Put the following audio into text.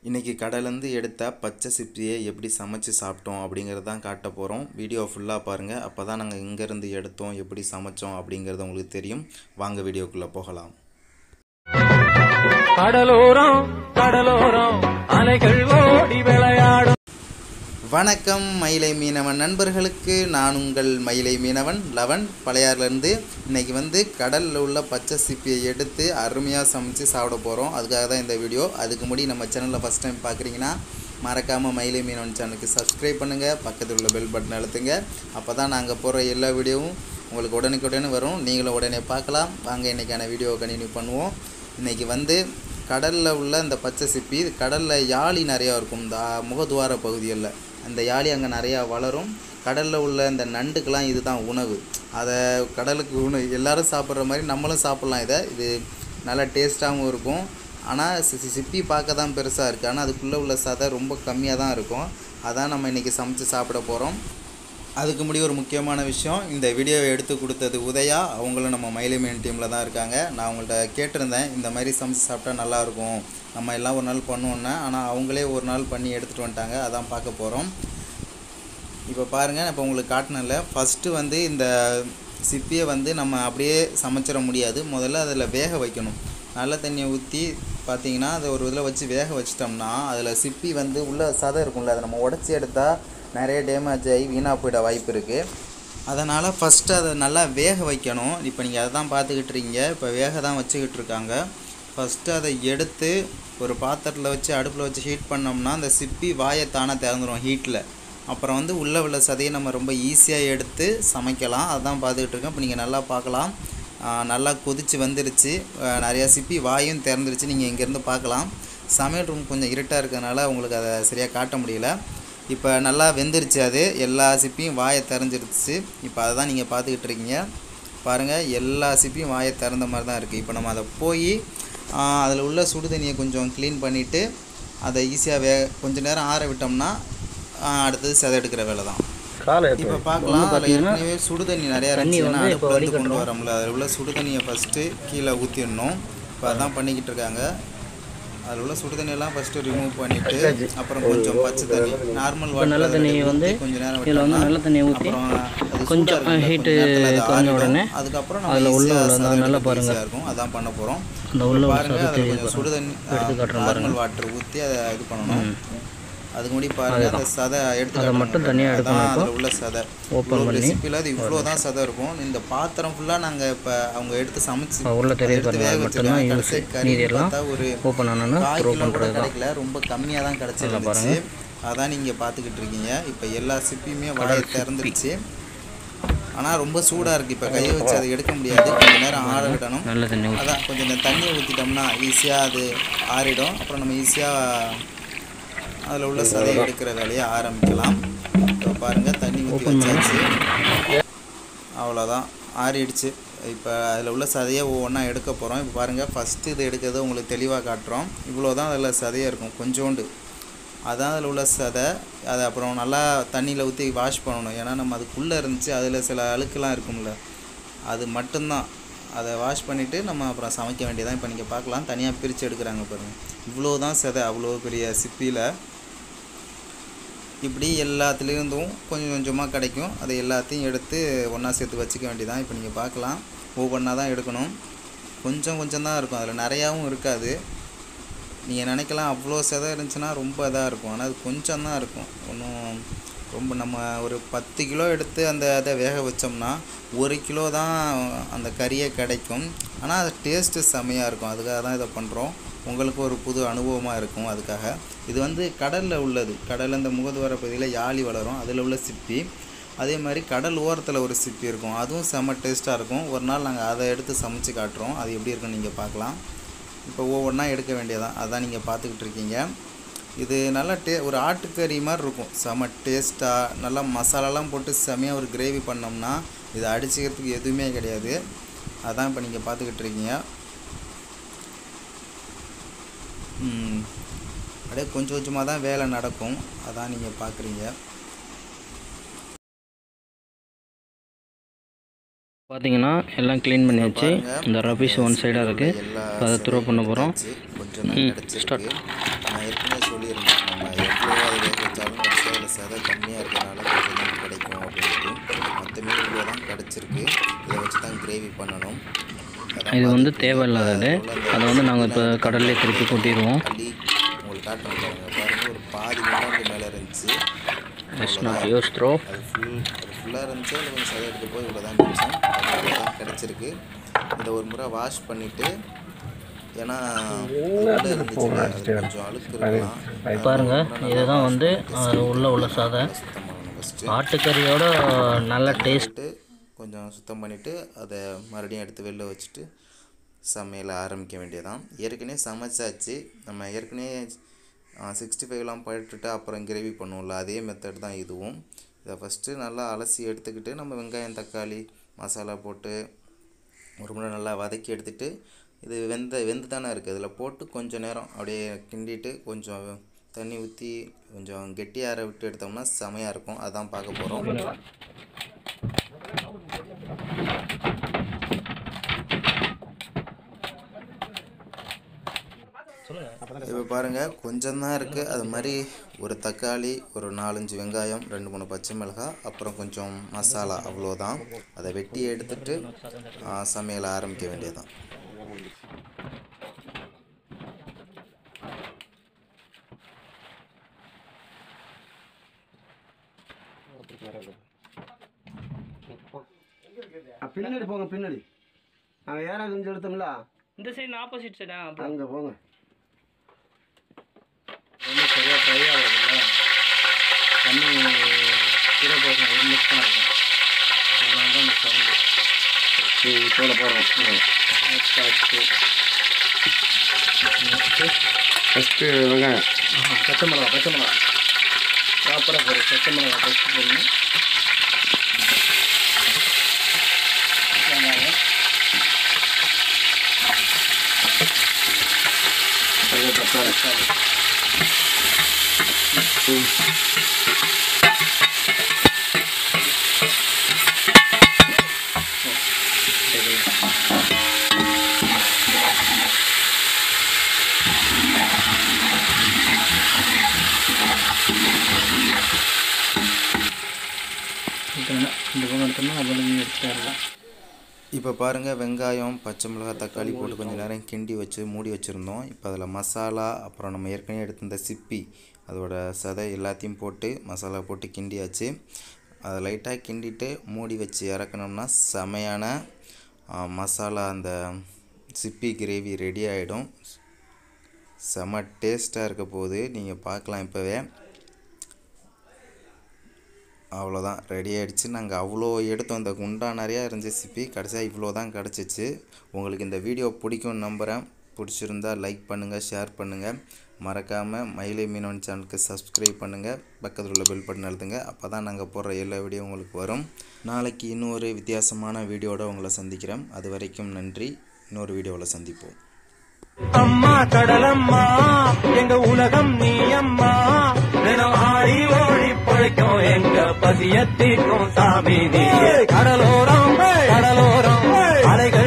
இன்றைக்கி கடையிலேருந்து எடுத்த பச்சை சிப்பியை எப்படி சமைச்சு சாப்பிட்டோம் அப்படிங்கிறது தான் காட்ட போகிறோம் வீடியோ ஃபுல்லாக பாருங்கள் அப்போ தான் நாங்கள் இங்கேருந்து எடுத்தோம் எப்படி சமைச்சோம் அப்படிங்கிறது உங்களுக்கு தெரியும் வாங்க வீடியோக்குள்ளே போகலாம் கடலோரம் கடலோரம் அலைகள் ஓடி விளையாடும் வணக்கம் மயிலை மீனவன் நண்பர்களுக்கு நான் உங்கள் மயிலை மீனவன் லவன் பழையாறுலேருந்து இன்றைக்கி வந்து கடலில் உள்ள பச்சை சிப்பியை எடுத்து அருமையாக சமைச்சு சாப்பிட போகிறோம் அதுக்காக தான் இந்த வீடியோ அதுக்கு முடி நம்ம சேனலில் ஃபஸ்ட் டைம் பார்க்குறீங்கன்னா மறக்காமல் மயிலை மீனவன் சேனலுக்கு சப்ஸ்கிரைப் பண்ணுங்கள் பக்கத்தில் உள்ள பெல் பட்டன் அழுத்துங்க அப்போ தான் நாங்கள் போகிற எல்லா வீடியோவும் உங்களுக்கு உடனுக்குடனே வரும் நீங்களும் உடனே பார்க்கலாம் வாங்க இன்றைக்கான வீடியோவை கண்டினியூ பண்ணுவோம் இன்றைக்கி வந்து கடலில் உள்ள இந்த பச்சை சிப்பி கடலில் யாழி நிறையா இருக்கும் இந்த முகதுவார பகுதிகளில் அந்த யாழி அங்கே நிறையா வளரும் கடலில் உள்ள இந்த நண்டுக்கெலாம் இதுதான் உணவு அதை கடலுக்கு உணவு எல்லாரும் சாப்பிட்ற மாதிரி நம்மளும் சாப்பிட்லாம் இதை இது நல்லா டேஸ்ட்டாகவும் இருக்கும் ஆனால் சி சி- சிப்பி பார்க்க தான் பெருசாக இருக்குது ஆனால் அதுக்குள்ளே உள்ள சதை ரொம்ப கம்மியாக தான் இருக்கும் அதான் நம்ம இன்றைக்கி சமைச்சு சாப்பிட போகிறோம் அதுக்கு முடி ஒரு முக்கியமான விஷயம் இந்த வீடியோவை எடுத்து கொடுத்தது உதயா அவங்களும் நம்ம மயிலிமேன் டீமில் தான் இருக்காங்க நான் அவங்கள்ட்ட கேட்டிருந்தேன் இந்த மாதிரி சமைச்சு சாப்பிட்டா நல்லாயிருக்கும் நம்ம எல்லாம் ஒரு நாள் பண்ணுவோன்னே ஆனால் அவங்களே ஒரு நாள் பண்ணி எடுத்துகிட்டு வந்துட்டாங்க அதான் பார்க்க போகிறோம் இப்போ பாருங்கள் இப்போ உங்களுக்கு காட்டினல ஃபஸ்ட்டு வந்து இந்த சிப்பியை வந்து நம்ம அப்படியே சமைச்சிட முடியாது முதல்ல அதில் வேக வைக்கணும் நல்ல தண்ணியை ஊற்றி பார்த்தீங்கன்னா அதை ஒரு இதில் வச்சு வேக வச்சிட்டோம்னா அதில் சிப்பி வந்து உள்ள சதை இருக்கும்ல அதை நம்ம உடச்சி எடுத்தால் நிறைய டேமேஜ் ஆகி வீணாக போயிட வாய்ப்பு இருக்குது அதனால் ஃபஸ்ட்டு அதை நல்லா வேக வைக்கணும் இப்போ நீங்கள் அதை தான் பார்த்துக்கிட்டு இருக்கீங்க இப்போ வேக தான் வச்சுக்கிட்டு இருக்காங்க ஃபஸ்ட்டு அதை எடுத்து ஒரு பாத்திரத்தில் வச்சு அடுப்பில் வச்சு ஹீட் பண்ணோம்னா அந்த சிப்பி வாயை தானே திறந்துடும் ஹீட்டில் அப்புறம் வந்து உள்ளே உள்ள சதையை நம்ம ரொம்ப ஈஸியாக எடுத்து சமைக்கலாம் அதான் பார்த்துக்கிட்டு இருக்கோம் இப்போ நீங்கள் நல்லா பார்க்கலாம் ஆஹ் நல்லா கொதிச்சு வந்துருச்சு ஆஹ் நிறையா சிப்பி வாயும் திறந்துருச்சு நீங்கள் இங்கேருந்து பார்க்கலாம் சமையல் ரூம் கொஞ்சம் இருட்டாக இருக்கிறதுனால உங்களுக்கு அதை சரியாக காட்ட முடியல இப்போ நல்லா வெந்துருச்சு அது எல்லா சிப்பியும் வாயை திறந்துருச்சு இப்போ அதை தான் நீங்கள் பார்த்துக்கிட்டு இருக்கீங்க பாருங்கள் எல்லா சிப்பியும் வாயை திறந்த மாதிரி தான் இருக்குது இப்போ நம்ம அதை போய் அதில் உள்ள சுடு தண்ணியை கொஞ்சம் க்ளீன் பண்ணிவிட்டு அதை ஈஸியாக வே கொஞ்ச நேரம் ஆற விட்டோம்னா ஆஹ் அடுத்தது செதை எடுக்கிற வேலை தான் காலை இப்போ பார்க்கலாம் அதில் ஏற்கனவே சுடு தண்ணி நிறையா இருந்துச்சுன்னா அடுப்புல இருந்து கொண்டு வரோம்ல அதில் உள்ள சுடு தண்ணியை ஃபஸ்ட்டு கீழே ஊற்றிடணும் இப்போ அதான் பண்ணிக்கிட்டு இருக்காங்க அதில் உள்ள சுடு தண்ணியெல்லாம் ஃபஸ்ட்டு ரிமூவ் பண்ணிவிட்டு அப்புறம் கொஞ்சம் பச்சை தண்ணி நார்மல் வாட்டர் நல்ல தண்ணியை வந்து கொஞ்ச நேரம் இதில் வந்து விட்டோம்னா நல்ல தண்ணியை ஊற்றி அப்புறம் அது கொஞ்சம் சூடா இருக்குல்ல, ஹீட்டு கொஞ்ச நேரத்துல அது குறைஞ்ச ஆறிடும். உடனே அதுக்கப்புறம் நம்ம அதில் உள்ள ஈஸியாக உள்ள சாதம் நல்லா எடுக்க பாருங்க. ஈஸியாக இருக்கும் அதான் பண்ண போகிறோம் அந்த உள்ள உள்ள பாருங்க சதை அதில் தெரியுது கொஞ்சம் சுடு தண்ணி எடுத்து காட்டுறேன் நார்மல் வாட்டர் ஊற்றி அதை இது பண்ணணும் அதுக்கு முன்னாடி பாருங்க அந்த சதை எடுத்து அதை மட்டும் தனியா எடுக்கணும் இப்போ. அதில் உள்ள சதை Open இவ்வளோ பண்ணி. ரெசிப்பியில் அது இவ்வளோ தான் சதை இருக்கும் இந்த பாத்திரம் ஃபுல்லாக நாங்கள் இப்போ அவங்க எடுத்து சமைச்சு அது உள்ள தெரியுது எடுத்து பாருங்க, வேக அது மட்டும்தான் வச்சிருக்காங்க. யூஸ் கடைசி கறி மீதி எல்லாம் பார்த்தா ஒரு ஓப்பன் ஆனோன்னா கால் த்ரோ கிலோ கூட பண்ணுறது தான் கிடைக்கல ரொம்ப கம்மியாக தான் கிடச்சிருந்துச்சு அதான் நீங்கள் பார்த்துக்கிட்டு இருக்கீங்க இப்போ எல்லா சிப்பியுமே வாயை திறந்துருச்சு ஆனால் ரொம்ப சூடாக இருக்குது இப்போ கையை வச்சு அதை எடுக்க முடியாது கொஞ்சம் நேரம் ஆற விடணும் நல்ல தண்ணி ஊற்றி அதான் கொஞ்சம் இந்த தண்ணியை ஊற்றிட்டோம்னா ஈஸியாக அது ஆறிடும் அப்புறம் நம்ம ஈஸியாக அதில் உள்ள சதையை எடுக்கிற வேலையை ஆரம்பிக்கலாம் இப்போ பாருங்கள் தண்ணி ஊற்றி வச்சாச்சு அவ்வளோதான் ஆறிடுச்சு இப்போ அதில் உள்ள சதையை ஒவ்வொன்றா எடுக்க போகிறோம் இப்போ பாருங்கள் ஃபஸ்ட்டு இது எடுக்கிறது உங்களுக்கு தெளிவாக காட்டுறோம் இவ்வளோ தான் அதில் சதையாக இருக்கும் கொஞ்சோண்டு அதான் அதில் உள்ள சதை அதை அப்புறம் நல்லா தண்ணியில் ஊற்றி வாஷ் பண்ணணும் ஏன்னா நம்ம அதுக்குள்ளே இருந்துச்சு அதில் சில அழுக்கெல்லாம் இருக்கும்ல அது மட்டும்தான் அதை வாஷ் பண்ணிவிட்டு நம்ம அப்புறம் சமைக்க வேண்டியதான் இப்போ நீங்கள் பார்க்கலாம் தனியாக பிரித்து எடுக்கிறாங்க பாருங்கள் இவ்வளோ தான் சதை அவ்வளோ பெரிய சிப்பியில் இப்படி எல்லாத்துலேருந்தும் கொஞ்சம் கொஞ்சமாக கிடைக்கும் அதை எல்லாத்தையும் எடுத்து ஒன்றா சேர்த்து வச்சுக்க வேண்டியதான் இப்போ நீங்கள் பார்க்கலாம் ஒவ்வொன்றா தான் எடுக்கணும் கொஞ்சம் கொஞ்சம் தான் இருக்கும் அதில் நிறையாவும் இருக்காது நீங்கள் நினைக்கலாம் அவ்வளோ செதை இருந்துச்சுன்னா ரொம்ப இதாக இருக்கும் ஆனால் அது கொஞ்சம் தான் இருக்கும் ஒன்றும் ரொம்ப நம்ம ஒரு பத்து கிலோ எடுத்து அந்த அதை வேக வச்சோம்னா ஒரு கிலோ தான் அந்த கறியே கிடைக்கும் ஆனால் அது டேஸ்ட்டு செமையாக இருக்கும் அதுக்காக தான் இதை பண்ணுறோம் உங்களுக்கு ஒரு புது அனுபவமாக இருக்கும் அதுக்காக இது வந்து கடலில் உள்ளது கடலில் இந்த முகதுவார பகுதியில் யாழி வளரும் அதில் உள்ள சிப்பி அதே மாதிரி கடல் ஓரத்தில் ஒரு சிப்பி இருக்கும் அதுவும் செம்ம டேஸ்ட்டாக இருக்கும் ஒரு நாள் நாங்கள் அதை எடுத்து சமைச்சு காட்டுறோம் அது எப்படி இருக்குன்னு நீங்கள் பார்க்கலாம் இப்போ ஒவ்வொன்றா எடுக்க வேண்டியதான் அதான் நீங்கள் பார்த்துக்கிட்டு இருக்கீங்க இது நல்லா டே ஒரு ஆட்டுக்கறி மாதிரி இருக்கும் செம டேஸ்ட்டாக நல்லா மசாலாலாம் போட்டு செமையாக ஒரு கிரேவி பண்ணோம்னா இது அடிச்சுக்கிறதுக்கு எதுவுமே கிடையாது அதான் இப்போ நீங்கள் பார்த்துக்கிட்டு இருக்கீங்க ம், அப்படியே கொஞ்சம் கொஞ்சமாக தான் வேலை நடக்கும் அதான் நீங்கள் பார்க்குறீங்க பார்த்தீங்கன்னா எல்லாம் க்ளீன் பண்ணியாச்சு இந்த ரபிஷ் ஒன் சைடாக இருக்குது அதை த்ரோ பண்ண போகிறோம் கொஞ்சம் தான் ம், கிடச்சிருக்கு start. நான் ஏற்கனவே சொல்லியிருந்தேன் நம்ம எவ்வளோ அதை வேக வச்சாலும் கடைசியாக அதில் சதை கம்மியாக இருக்கிறனால கொஞ்சம் தான் கிடைக்கும் அப்படின்ட்டு மொத்த மீன் இவ்வளோ தான் கிடச்சிருக்கு இதை வச்சு தான் கிரேவி பண்ணணும் அதான் இது வந்து பார்த்துட்டு தேவையில்லாதது உள்ள அந்த அதை வந்து நாங்கள் இப்போ கடல்லே திருப்பி கொட்டிடுவோம் அள்ளி உங்களுக்கு காட்டுறோம் பாருங்க பாருங்க ஒரு பாதி குண்டாண்டு மேலே இருந்துச்சு இட்ஸ் நாட் யூஸ் த்ரோ அது ஃபுல் அது ஃபுல்லாக இருந்துச்சு அதில் கொஞ்சம் சதை எடுத்து போய் இவ்வளோ தான் மிச்சம் இவ்வளோ தான் கிடச்சிருக்கு இதை ஒரு முறை வாஷ் பண்ணிவிட்டு ஏன்னா உள்ள இருந்துச்சுல்ல, அது கொஞ்சம் அழுக்கு இருக்கலாம் பாருங்க இதுதான் வந்து அது உள்ள உள்ள சாதை சுத்தம் பண்ணணும் ஃபஸ்ட்டு ஆட்டுக்கறியோட நல்ல டேஸ்ட் போட்டு கொஞ்சம் சுத்தம் பண்ணிவிட்டு அதை மறுபடியும் எடுத்து வெளில வச்சுட்டு சமையல் ஆரம்பிக்க வேண்டியதான் ஏற்கனவே சமைச்சாச்சு நம்ம ஏற்கனவே சிக்ஸ்டி ஃபைவ்லாம் போட்டுட்டு அப்புறம் கிரேவி பண்ணுவோம்ல அதே மெத்தட் தான் இதுவும் இதை ஃபஸ்ட்டு நல்லா அலசி எடுத்துக்கிட்டு நம்ம வெங்காயம் தக்காளி மசாலா போட்டு ஒரு முறை நல்லா வதக்கி எடுத்துட்டு இது வெந்த வெந்து தானே இருக்குது இதில் போட்டு கொஞ்சம் நேரம் அப்படியே கிண்டிட்டு கொஞ்சம் தண்ணி ஊற்றி கொஞ்சம் கெட்டியார விட்டு எடுத்தோம்னா செமையாக இருக்கும் அதான் பார்க்க போகிறோம் இப்போ பாருங்கள் கொஞ்சம் தான் இருக்குது அது மாதிரி ஒரு தக்காளி ஒரு நாலஞ்சு வெங்காயம் ரெண்டு மூணு பச்சை மிளகாய் அப்புறம் கொஞ்சம் மசாலா அவ்வளோதான் அதை வெட்டி எடுத்துட்டு ஆ, சமையல் ஆரம்பிக்க வேண்டியதுதான் ஆ, பின்னாடி போங்க பின்னாடி நாங்கள் ஏறா கொஞ்சம் எடுத்தோம்ல இந்த சைடு ஆப்போசிட் சைடா அங்கே போங்க வந்து சரியாக ட்ரை ஆகுதுல்ல தண்ணி கீழே போகும் ஒரு மிக்ஸ் தான் இருக்கும் அதனால தான் அந்த சவுண்டு போட போகிறோம் ஃபஸ்ட்டு வெங்காயம் பச்சை மிளகா பச்சை மிளகா ப்ராப்பராக போடும் பச்சை மிளகா ஃபஸ்ட்டு போடணும் வெங்காயம் அதுக்கு தக்காளி தக்காளி இந்த பக்கம் எடுத்தோம்னா அவ்வளவு எடுத்துடலாம் இப்போ பாருங்கள் வெங்காயம் பச்சை மிளகாய் தக்காளி போட்டு கொஞ்சம் நேரம் கிண்டி வச்சு மூடி வச்சுருந்தோம் இப்போ அதில் மசாலா அப்புறம் நம்ம ஏற்கனவே எடுத்திருந்த சிப்பி அதோட சதை எல்லாத்தையும் போட்டு மசாலா போட்டு கிண்டியாச்சு அதை லைட்டாக கிண்டிட்டு மூடி வச்சு இறக்கணும்னா செமையான ஆ, மசாலா அந்த சிப்பி கிரேவி ரெடி ஆகிடும் செம டேஸ்ட்டாக இருக்க போகுது நீங்கள் பார்க்கலாம் இப்போவே அவ்வளோதான் ரெடி ஆகிடுச்சு நாங்கள் அவ்வளோ எடுத்தோம் இந்த குண்டா நிறையா இருந்துச்சு சிப்பி கடைசியாக இவ்வளோ தான் கிடச்சிச்சு உங்களுக்கு இந்த வீடியோ பிடிக்கும்னு நம்புகிறேன் பிடிச்சிருந்தா லைக் பண்ணுங்கள் ஷேர் பண்ணுங்கள் மறக்காமல் மயிலை மீனவன் சேனலுக்கு சப்ஸ்கிரைப் பண்ணுங்கள் பக்கத்தில் உள்ள பெல் பட்டன் அழுத்துங்க அப்போ தான் நாங்கள் போடுற எல்லா வீடியோ உங்களுக்கு வரும் நாளைக்கு இன்னொரு வித்தியாசமான வீடியோட உங்களை சந்திக்கிறேன் அது வரைக்கும் நன்றி இன்னொரு வீடியோவில் சந்திப்போம் அம்மா கடலம்மா எங்க உலகம் நீ அம்மா தினம் ஆடி ஓடி பழைக்கும் எங்க பசியத்திற்கும் சாமி நீ கடலோரம் கடலோரம் அலைகள்